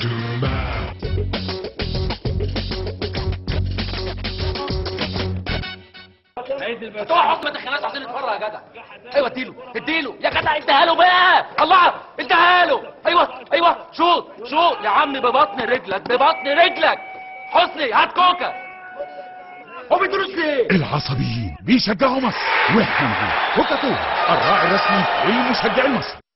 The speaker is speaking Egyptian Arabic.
بتوع حكم الدخلات عايزين نتفرج يا جدع ايوه اديله اديله يا جدع اديها له بقى الله اديها له ايوه ايوه شوط شوط يا عم ببطن رجلك ببطن رجلك حسني هات كوكا هو بيدروس ليه العصبيين بيشجعوا مصر واحنا معاهم كوكا كولا الراعي الرسمي للمشجع المصري